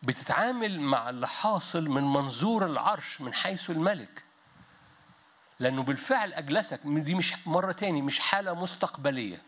بتتعامل مع اللي حاصل من منظور العرش من حيث الملك لأنه بالفعل أجلسك دي مش مرة تاني مش حالة مستقبلية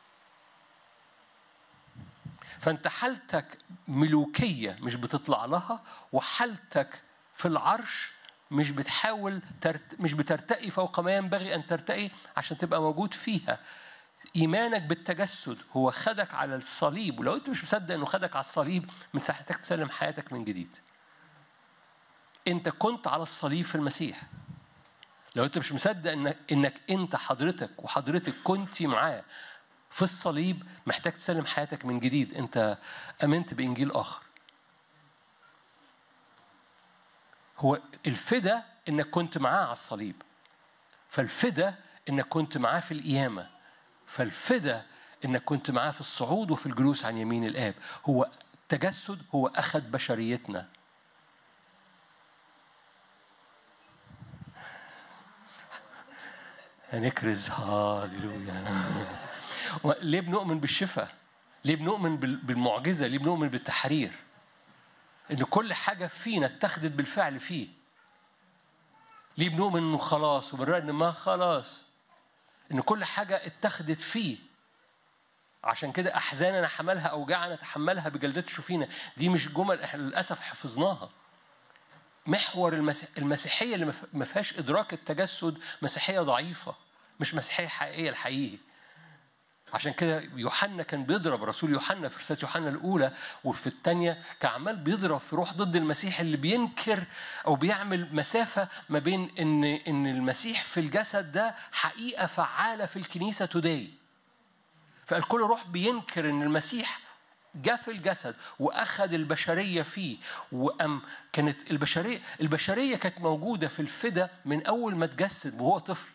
فأنت حالتك ملوكية مش بتطلع لها وحالتك في العرش مش بتحاول ترت... مش بترتقي فوق ما ينبغي أن ترتقي عشان تبقى موجود فيها إيمانك بالتجسد هو خدك على الصليب ولو أنت مش مصدق إنه خدك على الصليب من ساعتك تسلم حياتك من جديد أنت كنت على الصليب في المسيح لو أنت مش مصدق إنك, إنك أنت حضرتك وحضرتك كنت معاه في الصليب محتاج تسلم حياتك من جديد أنت أمنت بإنجيل آخر هو الفدا إنك كنت معاه على الصليب فالفدا إنك كنت معاه في القيامة فالفدا انك كنت معاه في الصعود وفي الجلوس عن يمين الاب هو التجسد هو اخذ بشريتنا هنكرز هاليلويا ليه بنؤمن بالشفاء ليه بنؤمن بالمعجزه ليه بنؤمن بالتحرير ان كل حاجه فينا اتخذت بالفعل فيه ليه بنؤمن انه خلاص وبنرى ان ما خلاص ان كل حاجه اتخذت فيه عشان كده احزاننا حملها اوجاعنا تحملها بجلدته شوفينا دي مش جمل احنا للاسف حفظناها محور المسيح المسيحيه اللي ما فيهاش ادراك التجسد مسيحيه ضعيفه مش مسيحيه حقيقيه الحقيقي عشان كده يوحنا كان بيضرب رسول يوحنا في رساله يوحنا الاولى وفي الثانيه كان عمال بيضرب في روح ضد المسيح اللي بينكر او بيعمل مسافه ما بين ان ان المسيح في الجسد ده حقيقه فعاله في الكنيسه توداي فالكل روح بينكر ان المسيح جاء في الجسد واخذ البشريه فيه وام كانت البشريه البشريه كانت موجوده في الفدا من اول ما اتجسد وهو طفل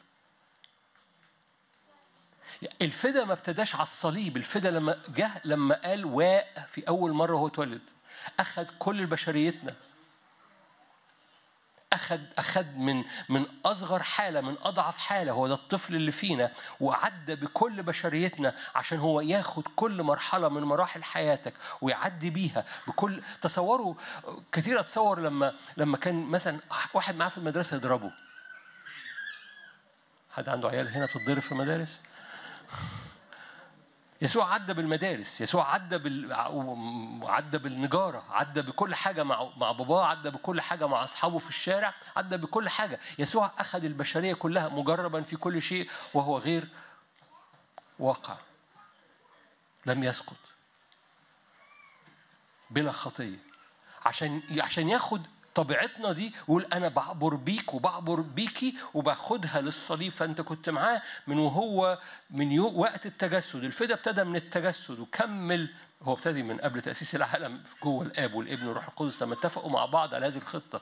الفدا ما ابتداش على الصليب الفدا لما جه لما قال واء في اول مره هو اتولد اخذ كل بشريتنا اخذ اخذ من من اصغر حاله من اضعف حاله هو ده الطفل اللي فينا وعدى بكل بشريتنا عشان هو ياخد كل مرحله من مراحل حياتك ويعدي بيها بكل تصوروا كتير اتصور لما لما كان مثلا واحد معاه في المدرسه يضربه حد عنده عيال هنا بتتضرب في المدارس يسوع عدى بالمدارس يسوع عدى بال... عدى بالنجاره عدى بكل حاجه مع مع باباه عدى بكل حاجه مع اصحابه في الشارع عدى بكل حاجه يسوع اخذ البشريه كلها مجربا في كل شيء وهو غير واقع لم يسقط بلا خطيه عشان عشان ياخد طبيعتنا دي ويقول انا بعبر بيك وبعبر بيكي وباخدها للصليب فانت كنت معاه من وهو من يو وقت التجسد الفدا ابتدى من التجسد وكمل هو ابتدي من قبل تاسيس العالم جوه الاب والابن والروح القدس لما اتفقوا مع بعض على هذه الخطه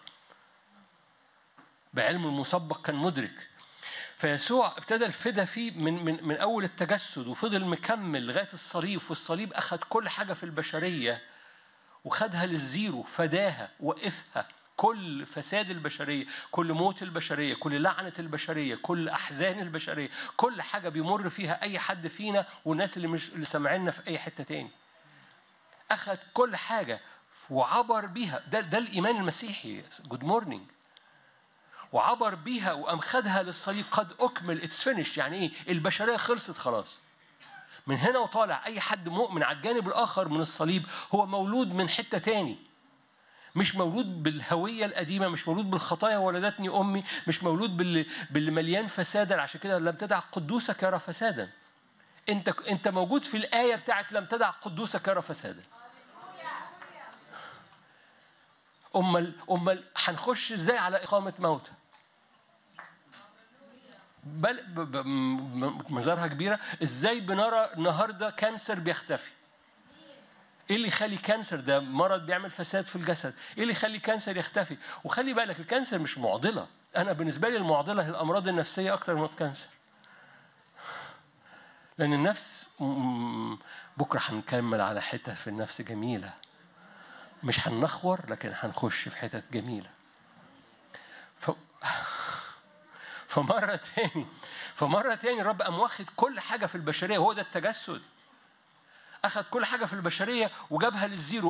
بعلم المسبق كان مدرك فيسوع ابتدى الفدا فيه من من من اول التجسد وفضل مكمل لغايه الصليب والصليب اخذ كل حاجه في البشريه وخدها للزيرو فداها وقفها كل فساد البشرية كل موت البشرية كل لعنة البشرية كل أحزان البشرية كل حاجة بيمر فيها أي حد فينا والناس اللي مش اللي سامعيننا في أي حتة تاني أخذ كل حاجة وعبر بيها ده ده الإيمان المسيحي جود مورنينج وعبر بيها وقام خدها للصليب قد أكمل اتس فينش يعني إيه البشرية خلصت خلاص من هنا وطالع أي حد مؤمن على الجانب الآخر من الصليب هو مولود من حتة تاني مش مولود بالهوية القديمة مش مولود بالخطايا ولدتني أمي مش مولود باللي, باللي مليان فسادا عشان كده لم تدع قدوسك يرى فسادا انت انت موجود في الآية بتاعت لم تدع قدوسك يرى فسادا أمال أمال هنخش إزاي على إقامة موتى بل مزارها كبيرة إزاي بنرى النهاردة كانسر بيختفي ايه اللي يخلي كانسر ده مرض بيعمل فساد في الجسد ايه اللي يخلي كانسر يختفي وخلي بالك الكانسر مش معضله انا بالنسبه لي المعضله هي الامراض النفسيه اكتر من الكانسر لان النفس بكره هنكمل على حتت في النفس جميله مش هنخور لكن هنخش في حتت جميله ف... فمره تاني فمره تاني الرب قام واخد كل حاجه في البشريه وهو ده التجسد أخذ كل حاجة في البشرية وجابها للزيرو